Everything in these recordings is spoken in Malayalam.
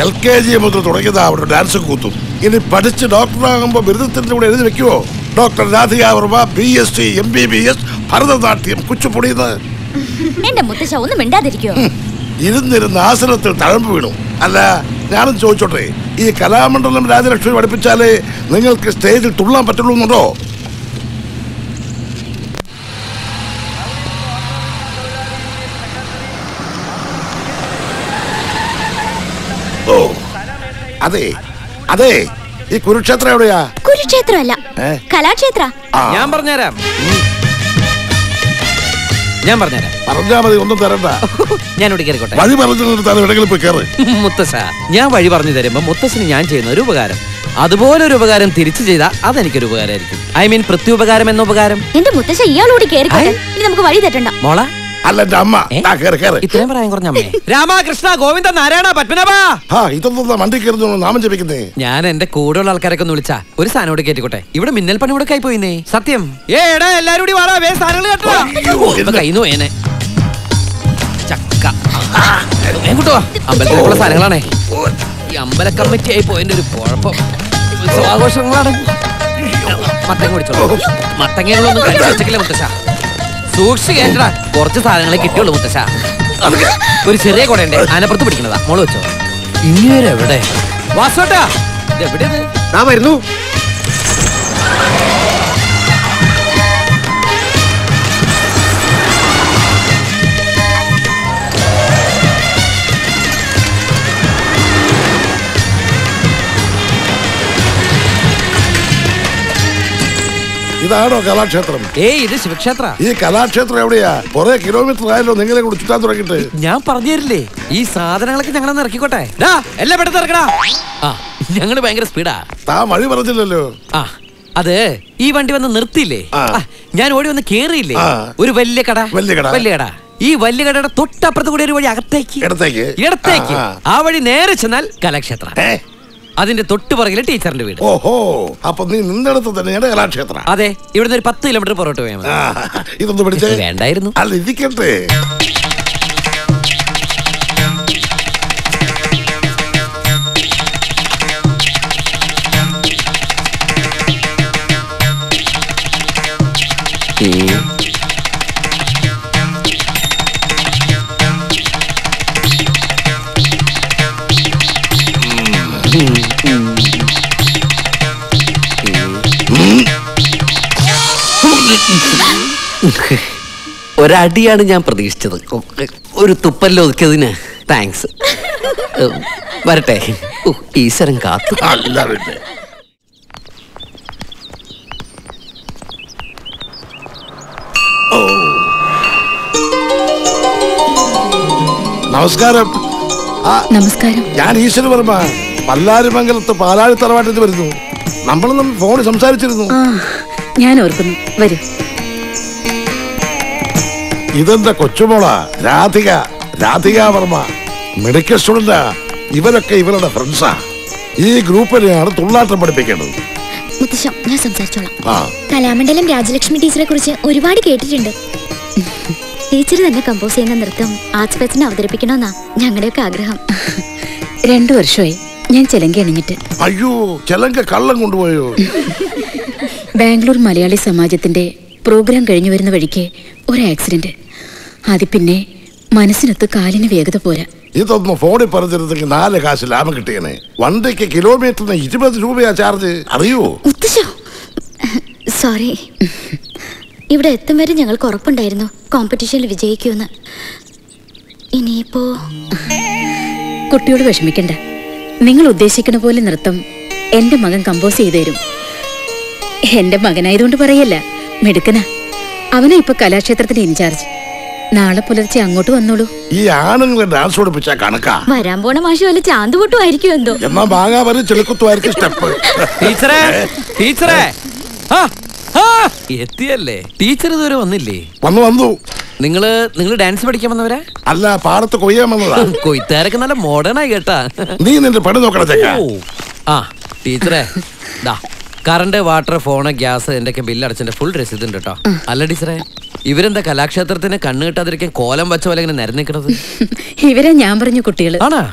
എൽ കെ ജി മുതൽ തുടങ്ങിയതാ അവിടെ ഡാൻസ് കൂത്തും ഇനി പഠിച്ച് ഡോക്ടറാകുമ്പോ ബിരുദത്തിന്റെ കൂടെ എഴുതി വെക്കുവോ doctor Radhika Varma B S C M B B S Bharatanatyam കുച്ചുപുടിയെന്ന് എന്റെ മുത്തശ്ശ ഒന്ന് മിണ്ടാതിരിക്കോ ഇരുന്നിരുന്ന് ആസനത്തിൽ തഴമ്പ് വീണു അല്ല ഞാനും ചോദിച്ചോട്ടെ ഈ കലാമണ്ഡലം രാജലക്ഷ്മി പഠിപ്പിച്ചാലേ നിങ്ങൾക്ക് സ്റ്റേജിൽ തുള്ളാൻ പറ്റുള്ളൂ എന്നുണ്ടോ ഓ അതെ അതെ ഈ കുരുക്ഷേത്രം എവിടെയാ കുരുക്ഷേത്രമല്ല ഏ? കലാക്ഷേത്ര ആ, ഞാൻ പറഞ്ഞുതരാം ഞാൻ പറഞ്ഞുതരാം പറഞ്ഞാ മതി ഒന്നും തരണ്ട ഞാൻ ഇവിടെ കയറിക്കോട്ടെ വഴി പറഞ്ഞു നിർത്താൻ എവിടെയെങ്കിലും പോയി കയറ് മുത്തശ്ശ ഞാൻ വഴി പറഞ്ഞു തരുമ്പോ മുത്തശ്ശന് ഞാൻ ചെയ്യുന്ന ഒരു ഉപകാരം അതുപോലെ ഒരു ഉപകാരം തിരിച്ചു ചെയ്താൽ അതെനിക്കൊരു ഉപകാരമായിരിക്കും ഐ മീൻ പ്രത്യുപകാരം എന്ന ഉപകാരം എന്റെ മുത്തശ്ശ ഇയാളോട് കേറിക്കോട്ടെ ഐ. ഇനി നമുക്ക് വഴി തെറ്റണ്ട മോള അല്ല എന്റെ അമ്മ ഏ? ദാ, കേറ് കേറ് ഇത്രയും പ്രായം കുറഞ്ഞ അമ്മേ രാമകൃഷ്ണ ഗോവിന്ദ നാരായണ പത്മനാഭ ആ ഇതൊന്നും വണ്ടി കയറുന്നു നാമം ജപിക്കുന്നേ ഞാൻ എന്റെ കൂടെയുള്ള ആൾക്കാരൊക്കെ ഒന്ന് വിളിച്ചാ ഒരു സാധനം കൂടെ കേറ്റിക്കോട്ടെ ഇവിടെ മിന്നൽ പണി കൂടെ ആയി പോയിന്നേ സത്യം ഏ എടാ എല്ലാരും കൂടി വാടാ വേ സാധനങ്ങൾ കേട്ടോ ഇപ്പൊ കയ്യിൽ പോയേനെ ചക്ക വേഗം കൊണ്ടുവാ അമ്പലത്തിലുള്ള സാധനങ്ങളാണേ ഈ അമ്പല കമ്മിറ്റി ആയി പോയതിന്റെ ഒരു കുഴപ്പം ഉത്സവാഘോഷങ്ങളാണ് മത്തങ്ങ കുടിച്ചോളൂ മത്തങ്ങകളൊന്നും കഴിച്ചു വെച്ചേക്കില്ല മുത്തശ്ശ സൂക്ഷിച്ച് കേട്ടടാ കുറച്ച് സാധനങ്ങളെ കിട്ടിയുള്ളൂ മുത്തശ്ശ ഒരു ചെറിയ കുടയുണ്ട് ആനപ്പുറത്ത് പിടിക്കുന്നതാ മോള് വെച്ചോ ഇങ്ങേരെവിടെ വാസോട്ടാ ഇതെവിടെയത് ഞാൻ വരുന്നു ഇതാണോ കലാക്ഷേത്രം ഏയ് ഇത് ശിവക്ഷേത്ര ഈ കലാക്ഷേത്രം എവിടെയാ കുറെ കിലോമീറ്റർ ആയല്ലോ നിങ്ങളെ കൂടെ ചുറ്റാൻ തുടങ്ങിയിട്ട് ഞാൻ പറഞ്ഞു തരില്ലേ ഈ സാധനങ്ങളൊക്കെ ഞങ്ങളൊന്ന് ഇറക്കിക്കോട്ടെ ഡാ, എല്ലാം പെട്ടെന്ന് ഇറക്കടാ ആ ഞങ്ങള് ഭയങ്കര സ്പീഡാ താ വഴി പറഞ്ഞില്ലല്ലോ ആ അത് ഈ വണ്ടി വന്ന് നിർത്തിയില്ലേ ആ. ആ, ഞാൻ ഓടി വന്ന് കേറിയില്ലേ ആ. ഒരു വലിയ കട വലിയ കട. വലിയ കട ഈ വലിയ കടയുടെ തൊട്ടപ്പുറത്ത് കൂടി ഒരു വഴി അകത്തേക്ക് ഇടത്തേക്ക് ഇടത്തേക്ക് ആ, ആ വഴി നേരെ ചെന്നാൽ കലാക്ഷേത്ര ഏ? അതിന്റെ തൊട്ട് പുറകിലെ ടീച്ചറിന്റെ വീട് ഓഹോ അപ്പൊ നീ നിന്നിടത്ത് തന്നെയാണ് കലാക്ഷേത്രം അതെ ഇവിടുന്ന് ഒരു പത്ത് കിലോമീറ്റർ പുറകോട്ട് പോയാൽ മതി ആ, ഇതൊന്ന് പിടിച്ചേ വേണ്ടായിരുന്നു അല്ല ഇരിക്കട്ടെ ഒരടിയാണ് ഞാൻ പ്രതീക്ഷിച്ചത് ഒരു തുപ്പല്ല ഒതുക്കിയതിന് താങ്ക്സ് വരട്ടെ ഉ, ഈശ്വരൻ കാത്തു അല്ല പിന്നെ ഓ. നമസ്കാരം ആ നമസ്കാരം ഞാൻ ഈശ്വര വർമ്മ പല്ലാരിമംഗലത്ത് പാലാഴി തറവാട്ടിൽ വരുന്നു നമ്മളൊന്നും ഫോണിൽ സംസാരിച്ചിരുന്നു ആ ഞാൻ ഓർക്കുന്നു വരൂ ഇതെന്താ കൊച്ചുമോള രാധിക രാധിക വർമ്മ മെഡിക്കൽ സ്റ്റുഡന്റാ ഇവരൊക്കെ ഇവരുടെ ഫ്രണ്ട്സാ ഈ ഗ്രൂപ്പിനെയാണ് തുള്ളാട്ടം പഠിപ്പിക്കേണ്ടത് മുത്തശ്ശ ഞാൻ സംസാരിച്ചോളാം ആ കലാമണ്ഡലം രാജലക്ഷ്മി ടീച്ചറെ കുറിച്ച് ഒരുപാട് കേട്ടിട്ടുണ്ട് ടീച്ചർ തന്നെ കമ്പോസ് ചെയ്യുന്ന നൃത്തം ആർട്സ് ഫെസ്റ്റിന് അവതരിപ്പിക്കണമെന്നാ ഞങ്ങളുടെയൊക്കെ ആഗ്രഹം രണ്ടു വർഷമായി ഞാൻ ചെലങ്കി അണിഞ്ഞിട്ട് അയ്യോ ചെലങ്ക കള്ളം കൊണ്ടുപോയോ ബാംഗ്ലൂർ മലയാളി സമാജത്തിന്റെ പ്രോഗ്രാം കഴിഞ്ഞു വരുന്ന വഴിക്ക് ഒരു ആക്സിഡന്റ് അത് പിന്നെ മനസ്സിനൊത്ത് കാലിന് വേഗത പോരാ ഇതൊന്നും ഫോണിൽ പറഞ്ഞിരുന്നെങ്കിൽ നാല് കാശ് ലാഭം കിട്ടിയേനെ വണ്ടിക്ക് കിലോമീറ്ററിന് ഇരുപത് രൂപയാ ചാർജ് അറിയോ മുത്തശ്ശ സോറി ഇവിടെ എത്തും വരെ ഞങ്ങൾക്ക് ഉറപ്പുണ്ടായിരുന്നു കോമ്പറ്റീഷനിൽ വിജയിക്കുമെന്ന് ഇനിയിപ്പോ കുട്ടിയോട് വിഷമിക്കണ്ട നിങ്ങൾ ഉദ്ദേശിക്കുന്ന പോലെ നൃത്തം എന്റെ മകൻ കമ്പോസ് ചെയ്തു തരും എന്റെ മകനായതുകൊണ്ട് പറയല്ല മിടുക്കനാ അവനാ ഇപ്പൊ കലാക്ഷേത്രത്തിന്റെ ഇൻചാർജ് നാളെ പുലർച്ചെ അങ്ങോട്ട് വന്നോളൂ ഈ ആണുങ്ങളെ ഡാൻസ് പഠിപ്പിച്ച കണക്കാ വരാൻ പോണ മാഷ് വല്ല ചാന്ത് ആയിരിക്കും എന്തോ എന്നാ മാങ്ങാ വരും ചെളുക്കുത്തുമായിരിക്കും സ്റ്റെപ്പ് ടീച്ചറേ ടീച്ചറേ ആ, ആ, എത്തിയല്ലേ ടീച്ചർ ഇതുവരെ വന്നില്ലേ വന്നു വന്നു നിങ്ങള് നിങ്ങൾ ഡാൻസ് പഠിക്കാൻ വന്നവരാ അല്ല പാടത്ത് കൊയ്യാൻ വന്നതാ കൊയ്ത്താരൊക്കെ നല്ല മോഡേൺ ആയി കേട്ടാ നീ നിന്റെ പണി നോക്കണം ചേക്ക ഓ. ആ ടീച്ചറേ ദാ കറണ്ട് വാട്ടർ ഫോണ് ഗ്യാസ് എന്റെയൊക്കെ ബില്ല് അടച്ചതിന്റെ ഫുൾ രസീത് ഉണ്ട് കേട്ടോ അല്ല ടീച്ചറേ ഇവരെന്താ കലാക്ഷേത്രത്തിന് കണ്ണ് കിട്ടാതിരിക്കാൻ കോലം വെച്ച പോലെ ഇങ്ങനെ നിരന്നിക്കണത് ഇവരെ ഞാൻ പറഞ്ഞ കുട്ടികള് ആണാ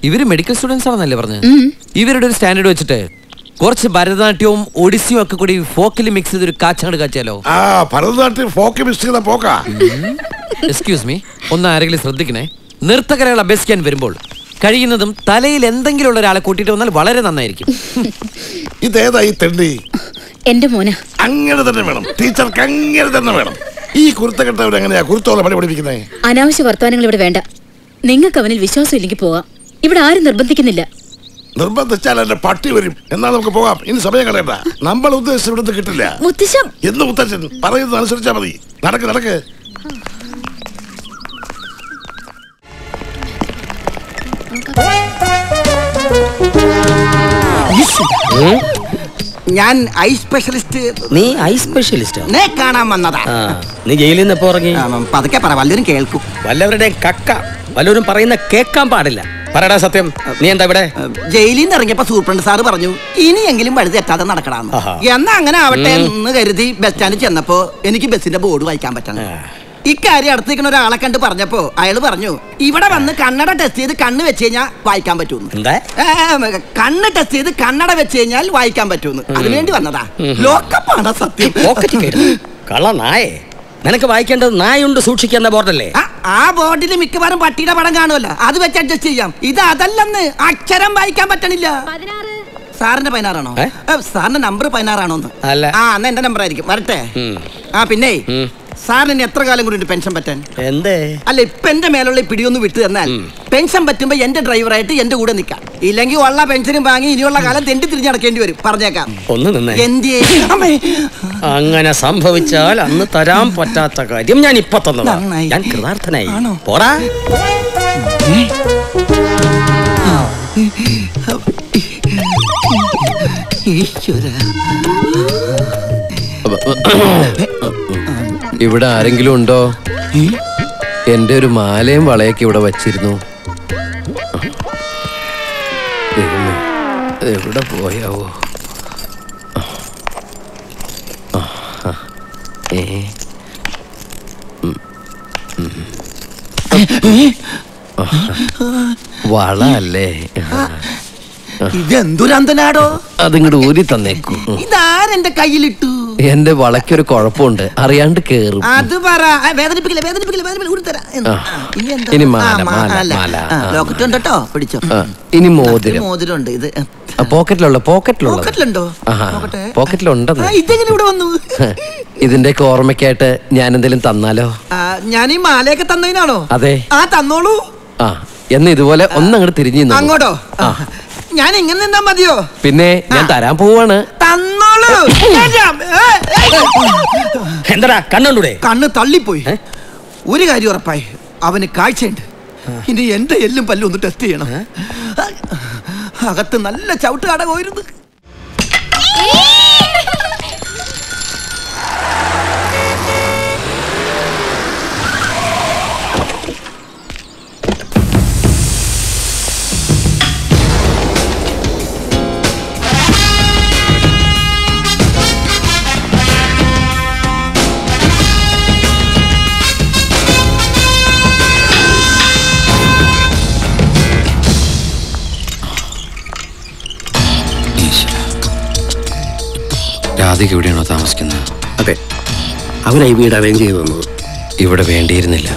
ഇവര് മെഡിക്കൽ സ്റ്റുഡൻസ് ആണെന്നല്ലേ പറഞ്ഞത് ഉം. ഇവരുടെ ഒരു സ്റ്റാൻഡേർഡ് വെച്ചിട്ട് കുറച്ച് ഭരതനാട്യവും ഒഡിസിയും ഒക്കെ കൂടി ഫോക്കിൽ മിക്സ് ചെയ്ത് ഒരു കാച്ചാണ്ട് കാച്ചിയാലോ ആ ഭരതനാട്യം ഫോക്ക് മിസ് ചെയ്ത പോക്കാ എക്സ്ക്യൂസ് മീ ഒന്ന് ആരെങ്കിലും ശ്രദ്ധിക്കണേ നൃത്തകലകൾ അഭ്യസിക്കാൻ വരുമ്പോൾ കഴിയുന്നതും തലയിൽ എന്തെങ്കിലും ഉള്ള ഒരാളെ കൂട്ടിയിട്ട് വന്നാൽ വളരെ നന്നായിരിക്കും ഇതേതാ ഈ തെണ്ടി എന്റെ മോന അങ്ങനെ തന്നെ വേണം ടീച്ചർക്ക് അങ്ങനെ തന്നെ വേണം ഈ കുരുത്തക്കെട്ടവർ എങ്ങനെയാ കുരുത്തോളം പണി പഠിപ്പിക്കുന്നേ അനാവശ്യ വർത്തമാനങ്ങൾ ഇവിടെ വേണ്ട നിങ്ങൾക്ക് അവനിൽ വിശ്വാസം ഇല്ലെങ്കിൽ പോവാം ഇവിടെ ആരും നിർബന്ധിക്കുന്നില്ല നിർബന്ധിച്ചാൽ എന്റെ പട്ടി വരും എന്നാൽ നമുക്ക് പോകാം ഇനി സമയം കളയണ്ട നമ്മൾ ഉദ്ദേശിച്ച ഇവിടുന്ന് കിട്ടില്ല മുത്തശ്ശം എന്ന് മുത്തച്ഛൻ പറയുന്നത് അനുസരിച്ചാ മതി നടക്ക് നടക്ക് ഞാൻ ഐ സ്പെഷ്യലിസ്റ്റ് നീ ഐ സ്പെഷ്യലിസ്റ്റോ നെ കാണാൻ വന്നതാ ആ നീ ജയിലിൽ നിന്ന് എപ്പോ ഇറങ്ങി ആ, പതുക്കെ പറ വല്ലവരും കേൾക്കും വല്ലവരുടെയും കക്ക വല്ലവരും പറയുന്ന കേൾക്കാൻ പാടില്ല പറയടാ സത്യം നീ എന്താ ഇവിടെ ജയിലിൽ നിന്ന് ഇറങ്ങിയപ്പോ സൂപ്രണ്ട് സാറ് പറഞ്ഞു ഇനിയെങ്കിലും വഴി തെറ്റാതെ നടക്കണമെന്ന് ആഹാ. എന്നാ അങ്ങനെ ആവട്ടെ എന്ന് കരുതി ബസ് സ്റ്റാൻഡിൽ ചെന്നപ്പോ എനിക്ക് ബസ്സിന്റെ ബോർഡ് വായിക്കാൻ പറ്റണം ഇക്കാര്യം അടുത്ത് നിൽക്കുന്ന ഒരാളെ കണ്ട് പറഞ്ഞപ്പോ അയാൾ പറഞ്ഞു ഇവിടെ വന്ന് കണ്ണട ടെസ്റ്റ് ചെയ്ത് കണ്ണ് വെച്ച് കഴിഞ്ഞാൽ വായിക്കാൻ പറ്റൂന്ന് എന്താ ഏ, കണ്ണ് ടെസ്റ്റ് ചെയ്ത് കണ്ണട വെച്ച് കഴിഞ്ഞാൽ വായിക്കാൻ പറ്റൂന്ന് അതിനുവേണ്ടി വന്നതാ ലോക്കപ്പാണ് സത്യം പോക്കറ്റ് കയറി കള്ള നായേ നിനക്ക് വായിക്കേണ്ടത് നായുണ്ട് സൂക്ഷിക്കുന്ന ബോർഡല്ലേ ആ, ആ ബോർഡിൽ മിക്കവാറും പട്ടിയുടെ പടം കാണുമല്ലോ അത് വെച്ച് അഡ്ജസ്റ്റ് ചെയ്യാം ഇത് അതല്ലെന്ന് അക്ഷരം വായിക്കാൻ പറ്റണില്ല സാറിന്റെ പതിനാറാണോ ഏ? ഏ, സാറിന്റെ നമ്പർ പതിനാറാണോന്ന് അല്ല. ആ എന്നാ എന്റെ നമ്പർ ആയിരിക്കും വരട്ടെ ഉം. ആ പിന്നെ ഉം. സാറിന് എത്ര കാലം കൂടി പെൻഷൻ പറ്റാൻ എന്തേ അല്ല ഇപ്പൊ എന്റെ മേലുള്ള ഈ പിടിയൊന്ന് വിട്ടു തന്നാൽ പെൻഷൻ പറ്റുമ്പോ എന്റെ ഡ്രൈവറായിട്ട് എന്റെ കൂടെ നിൽക്കാം ഇല്ലെങ്കിൽ ഉള്ള പെൻഷനും വാങ്ങി ഇനിയുള്ള കാലം തെണ്ടി തിരിഞ്ഞ് നടക്കേണ്ടി വരും പറഞ്ഞേക്കാം ഒന്ന് നിന്നേ എന്തേ അമ്മേ. അങ്ങനെ സംഭവിച്ചാൽ അന്ന് തരാൻ പറ്റാത്ത കാര്യം ഞാൻ ഇപ്പൊ തന്നതാ നന്നായി. ഞാൻ കൃതാർത്ഥനായി ആണോ? പോടാ ഈശ്വരാ. ഇവിടെ ആരെങ്കിലും ഉണ്ടോ എന്റെ ഒരു മാലയും വളയൊക്കെ ഇവിടെ വച്ചിരുന്നു ദൈവമേ, ഇത് എവിടെ പോയാവോ ആ, ഏ ഉം, ഉം. വള അല്ലേ ഇതെന്തൊരന്തനാടോ അതിങ്ങോട്ട് ഊരി തന്നേക്കൂ ഉം. ഇതാരെന്റെ കയ്യിലിട്ടു എന്റെ വളയ്ക്കൊരു കുഴപ്പമുണ്ട് അറിയാണ്ട് കേറും അത് പറ ആ, വേദനിപ്പിക്കില്ല വേദനിപ്പിക്കില്ല വേദനിപ്പിക്കില്ല ഊരി തരാം. എന്ന്. ആ. ആ, ഇനി എന്താ? ഇനി ആ, മാല, മാല, മാല. മാല. ആ, ആ. ലോക്കറ്റ് ഉണ്ട് കേട്ടോ പിടിച്ചോ ആ, ഇനി ഒരു മോതിരം മോതിരമുണ്ട് ഇത് ആ, പോക്കറ്റിലുള്ള പോക്കറ്റിലുള്ള പോക്കറ്റിലുണ്ടോ ആഹാ, നോക്കട്ടെ. പോക്കറ്റിലുണ്ടെന്ന് ആ, ഇതെങ്ങനെ ഇവിടെ വന്നു ഇതിന്റെയൊക്കെ ഓർമ്മയ്ക്കായിട്ട് ഞാൻ എന്തെങ്കിലും തന്നാലോ ആ, ഞാൻ ഈ മാലയൊക്കെ തന്നതിനാണോ അതെ ആ തന്നോളൂ ആ എന്ന് ഇതുപോലെ ഒന്നങ്ങോട്ട് തിരിഞ്ഞു നിന്നോളൂ. അങ്ങോട്ടോ ആ. ഞാൻ ഇങ്ങനെ നിന്നാ മതിയോ പിന്നെ ഞാൻ ആ. തരാൻ പോവാണ് തന്നോളൂ തരാം. ഏ, ഏ. എന്താടാ കണ്ണൂടെ കണ്ണ് തള്ളിപ്പോയി ഒരു കാര്യം ഉറപ്പായി അവന് കാഴ്ചയുണ്ട് ഇനി എന്റെ എല്ലും പല്ലും ഒന്ന് ടെസ്റ്റ് ചെയ്യണം അകത്ത് നല്ല ചവിട്ട് കട പോയിരുന്നു രാധിക എവിടെയാണോ താമസിക്കുന്നത് അതെ അവനായി വീട് അറേഞ്ച് ചെയ്തു തന്നത് ഇവിടെ വേണ്ടിയിരുന്നില്ല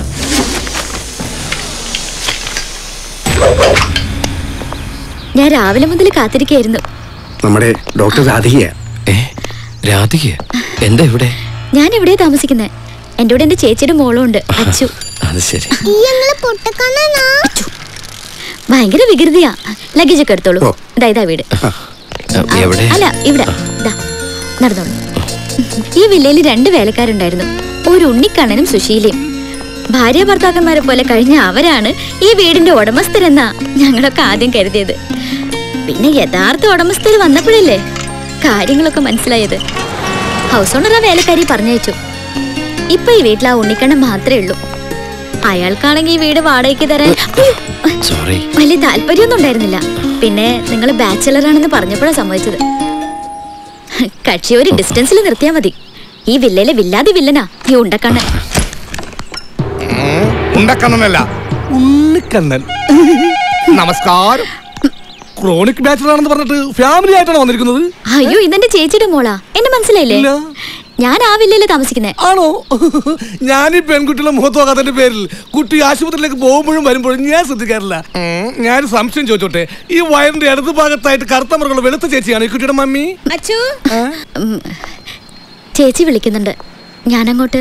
ഞാൻ രാവിലെ മുതൽ കാത്തിരിക്കായിരുന്നു നമ്മുടെ ഡോക്ടർ രാധികയാ ഏ രാധിക എന്താ ഇവിടെ ഞാൻ ഇവിടെ താമസിക്കുന്നത് എന്റെ കൂടെ എന്റെ ചേച്ചിയുടെ മോളും ഉണ്ട് അച്ചു അത് ശരി അച്ചു. ഭയങ്കര വികൃതിയാ ലഗേജ് ഒക്കെ എടുത്തോളൂ ഓ. ദാ ഇതാ വീട് ആ, എവിടെ അല്ല ഇവിടെ ദാ നടന്നോളൂ ഈ വില്ലയിൽ രണ്ട് വേലക്കാരുണ്ടായിരുന്നു ഒരു ഉണ്ണിക്കണ്ണനും സുശീലയും ഭാര്യ ഭർത്താക്കന്മാരെ പോലെ കഴിഞ്ഞ അവരാണ് ഈ വീടിന്റെ ഉടമസ്ഥരെന്നാ ഞങ്ങളൊക്കെ ആദ്യം കരുതിയത് പിന്നെ യഥാർത്ഥ ഉടമസ്ഥർ വന്നപ്പോഴല്ലേ കാര്യങ്ങളൊക്കെ മനസ്സിലായത് ഹൗസ് ഓണർ ആ വേലക്കാരി പറഞ്ഞയച്ചു ഇപ്പൊ ഈ വീട്ടിൽ ആ ഉണ്ണിക്കണ്ണൻ മാത്രമേ ഉള്ളൂ അയാൾക്കാണെങ്കിൽ ഈ വീട് വാടകയ്ക്ക് തരാൻ സോറി വലിയ താല്പര്യമൊന്നും ഉണ്ടായിരുന്നില്ല പിന്നെ നിങ്ങൾ ബാച്ചലർ ആണെന്ന് പറഞ്ഞപ്പോഴാണ് സമ്മതിച്ചത് കക്ഷി ഒരു ഡിസ്റ്റൻസിൽ നിർത്തിയാ മതി ഈ വില്ലയിലെ വില്ലാതി വില്ലനാ ഈ ഉണ്ടക്കണ്ണൻ ഉണ്ടക്കണ്ണനല്ല ഉണ്ണിക്കണ്ണൻ നമസ്കാരം ക്രോണിക് ബാച്ചലർ ആണെന്ന് പറഞ്ഞിട്ട് ഫാമിലി ആയിട്ടാണ് വന്നിരിക്കുന്നത് അയ്യോ ഇതെന്റെ ചേച്ചിയുടെ മോളാ എന്നെ മനസ്സിലായില്ലേ ഇല്ല. ഞാൻ ആ വില്ലയില് താമസിക്കുന്നേ ആണോ ഞാൻ ഈ പെൺകുട്ടിയുടെ മുഖത്ത് നോക്കാത്തതിന്റെ പേരിൽ കുട്ടി ആശുപത്രിയിലേക്ക് പോകുമ്പോഴും വരുമ്പോഴും ഞാൻ ശ്രദ്ധിക്കാറില്ല ഉം, ഞാൻ സംശയം ചോദിച്ചോട്ടെ ഈ വയറിന്റെ ഇടത് ഭാഗത്തായിട്ട് കറുത്ത മൃഗമുള്ള വെളുത്ത ചേച്ചിയാണ് ഈ കുട്ടിയുടെ മമ്മി അച്ചു ഉം, ചേച്ചി വിളിക്കുന്നുണ്ട് ഞാനങ്ങോട്ട്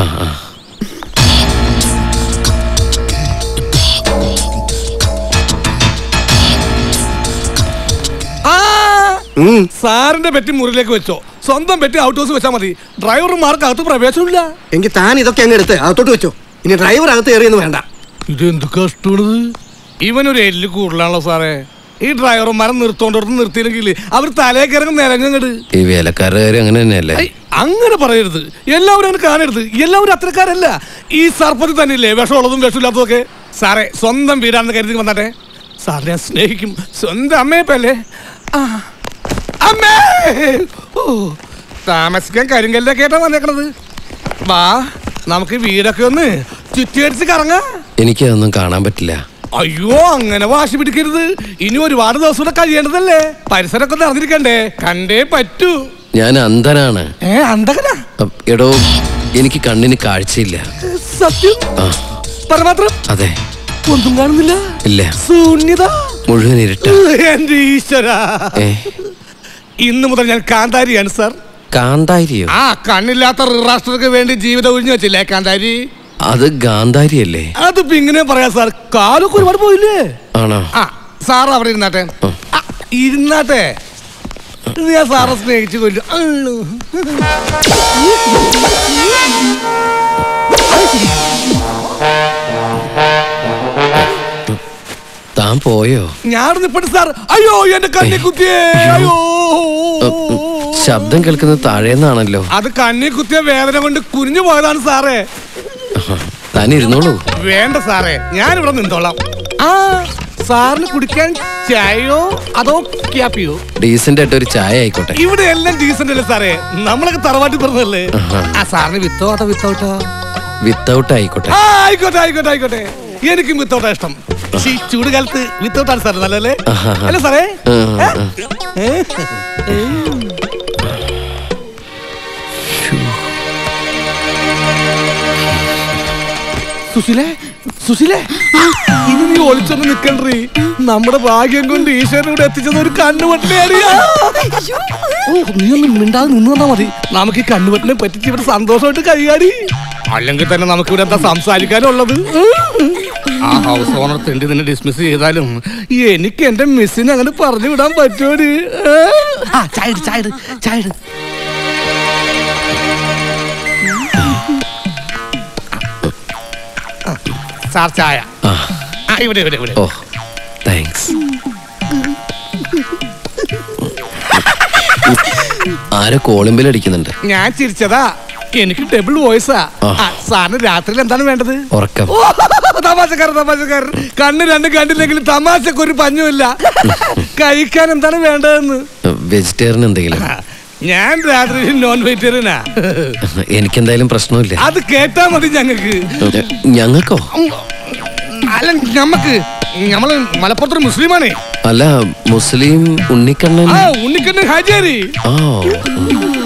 ആ സാറിന്റെ പെറ്റി മുറിയിലേക്ക് വെച്ചോ സ്വന്തം പെറ്റി ഔട്ട് ഹൗസ് വെച്ചാൽ മതി ഡ്രൈവർമാർക്ക് അകത്ത് പ്രവേശനമില്ല എങ്കിൽ താൻ ഇതൊക്കെ അങ്ങ് എടുത്ത് അകത്തോട്ട് വെച്ചോ ഇനി ഡ്രൈവർ അകത്ത് കയറിയെന്ന് വേണ്ട ഇതെന്ത് കഷ്ടമാണിത് ഇവനൊരു എല്ല് കൂടുതലാണല്ലോ സാറേ ഈ ഡ്രൈവർമാരെ നിർത്തോണ്ടിടത്ത് നിർത്തിയില്ലെങ്കിൽ അവർ തലേ കിറങ്ങി നിരങ്ങങ്ങട് ഈ വേലക്കാരുടെ കാര്യം അങ്ങനെ തന്നെയല്ലേ ഐ, അങ്ങനെ പറയരുത് എല്ലാവരും അങ്ങനെ കാണരുത് എല്ലാവരും അത്രക്കാരല്ല ഈ സർപ്പത്തിൽ തന്നെയില്ലേ വിഷമുള്ളതും വിഷമില്ലാത്തതും ഒക്കെ സാറേ സ്വന്തം വീടാണെന്ന് കരുതി വന്നാട്ടെ സാറിനെ ഞാൻ സ്നേഹിക്കും സ്വന്തം അമ്മയെപ്പല്ലേ ആ അമ്മേ ഓ താമസിക്കാൻ കരിങ്കല്ലൊക്കെ ആയിട്ടാ വന്നേക്കണത് വാ നമുക്ക് വീടൊക്കെ ഒന്ന് ചുറ്റിയടിച്ച് കറങ്ങാ എനിക്കതൊന്നും കാണാൻ പറ്റില്ല അയ്യോ അങ്ങനെ വാശി പിടിക്കരുത് ഇനി ഒരുപാട് ദിവസം കൂടെ കഴിയേണ്ടതല്ലേ പരിസരമൊക്കെ ഒന്ന് അറിഞ്ഞിരിക്കണ്ടേ കണ്ടേ പറ്റൂ ഞാൻ അന്ധനാണ് ഏ അന്തകനാ അപ്പ് എടോ എനിക്ക് കണ്ണിന് കാഴ്ചയില്ല സത്യം ആ പരമാത്രം അതെ ഒന്നും കാണുന്നില്ല ഇല്ല ശൂന്യത മുഴുവൻ ഇരുട്ട എന്റെ ഈശ്വര ഏ ഇന്ന് മുതൽ ഞാൻ കാന്താരിയാണ് സാർ കാന്താരിയോ ആ കണ്ണില്ലാത്ത രാഷ്ട്രർക്ക് വേണ്ടി ജീവിതം ഒഴിഞ്ഞു വെച്ചില്ലേ കാന്താരി അത് ഗാന്ധാരിയല്ലേ അതിപ്പോ ഇങ്ങനെ പറയാ സാർ കാലൊക്കെ ഒരുപാട് പോയില്ലേ ആണോ ആ സാർ അവിടെ ഇരുന്നാട്ടെ ആ, ഇരുന്നാട്ടെ ഇത് ഞാൻ സാറെ സ്നേഹിച്ചു കൊല്ലു അള്ളു. താൻ പോയോ ഞാൻ നിപ്പട്ട് സാർ അയ്യോ എന്റെ കണ്ണി കുത്തിയേ അയ്യോ ശബ്ദം കേൾക്കുന്നത് താഴേന്നാണല്ലോ അത് കണ്ണി കുത്തിയ വേദന കൊണ്ട് കുനിഞ്ഞു പോയതാണ് സാറേ താൻ ഇരുന്നോളൂ വേണ്ട സാറേ ഞാൻ ഇവിടെ നിന്നോളാം ആ സാറിന് കുടിക്കാൻ ചായയോ അതോ ക്യാപ്പിയോ ഡീസന്റ് ആയിട്ട് ഒരു ചായ ആയിക്കോട്ടെ ഇവിടെ എല്ലാം ഡീസന്റ് അല്ലേ സാറേ നമ്മളൊക്കെ തറവാട്ടി പറഞ്ഞല്ലേ ആ സാറിന് വിത്തോ അതോ വിത്തൗട്ടോ വിത്തൗട്ട് ആയിക്കോട്ടെ ആ ആയിക്കോട്ടെ ആയിക്കോട്ടെ ആയിക്കോട്ടെ എനിക്കും വിത്തൗട്ടാ ഇഷ്ടം പക്ഷേ ഈ ചൂട് കാലത്ത് വിത്തൗട്ടാണ് സാർ നല്ലല്ലേ അല്ലേ സാറേ ഏ? ഏ? സുശീലേ സുശീലേ ഇനി നീ ഒളിച്ചൊന്ന് നിക്കണ്ടേ നമ്മുടെ ഭാഗ്യം കൊണ്ട് ഈശ്വരൻ ഇവിടെ എത്തിച്ചത് ഒരു കണ്ണുവട്ടിനെ അറിയാ ഓ നീ ഒന്നും മിണ്ടാതെ നിന്ന് തന്നാ മതി നമുക്ക് ഈ കണ്ണുവട്ടിനെ പറ്റിച്ച് ഇവിടെ സന്തോഷമായിട്ട് കഴിയാടി അല്ലെങ്കിൽ തന്നെ നമുക്ക് ഇവിടെ എന്താ സംസാരിക്കാനുള്ളത് ആ ഹൗസ് ഓണർ തെണ്ടി നിന്നെ ഡിസ്മിസ് ചെയ്താലും എനിക്ക് എന്റെ മിസ്സിനെ അങ്ങനെ പറഞ്ഞു വിടാൻ പറ്റുമോടി ആ ചായ ഇട്, ചായ ഇട്, ചായ ഇട്. ആ, സാർ ചായ ആ ആ ഇവിടെ ഇവിടെ ഇവിടെ ഓ താങ്ക്സ് ആരോ കോളിമ്പിൽ അടിക്കുന്നുണ്ട് ഞാൻ ചിരിച്ചതാ എനിക്ക് ഡബിൾ വോയിസാ ആ. സാറിന് രാത്രിയിൽ എന്താണ് വേണ്ടത് ഉറക്കം ഓ, തമാശക്കാരൻ തമാശക്കാരൻ കണ്ണ് രണ്ട് കണ്ടില്ലെങ്കിലും തമാശക്ക് ഒരു പഞ്ഞുമില്ല കഴിക്കാൻ എന്താണ് വേണ്ടതെന്ന് വെജിറ്റേറിയൻ എന്തെങ്കിലും ആ, ഞാൻ രാത്രി നോൺ വെജിറ്റേറിയനാ എനിക്കെന്തായാലും പ്രശ്നമില്ല അത് കേട്ടാ മതി ഞങ്ങക്ക് ഞങ്ങൾക്കോ അല്ല ഞമ്മക്ക് ഞമ്മള് മലപ്പുറത്തൊരു മുസ്ലിമാണേ അല്ല മുസ്ലിം ഉണ്ണിക്കണ്ണൻ ആ ഉണ്ണിക്കണ്ണൻ ഹാജിയാരി ആ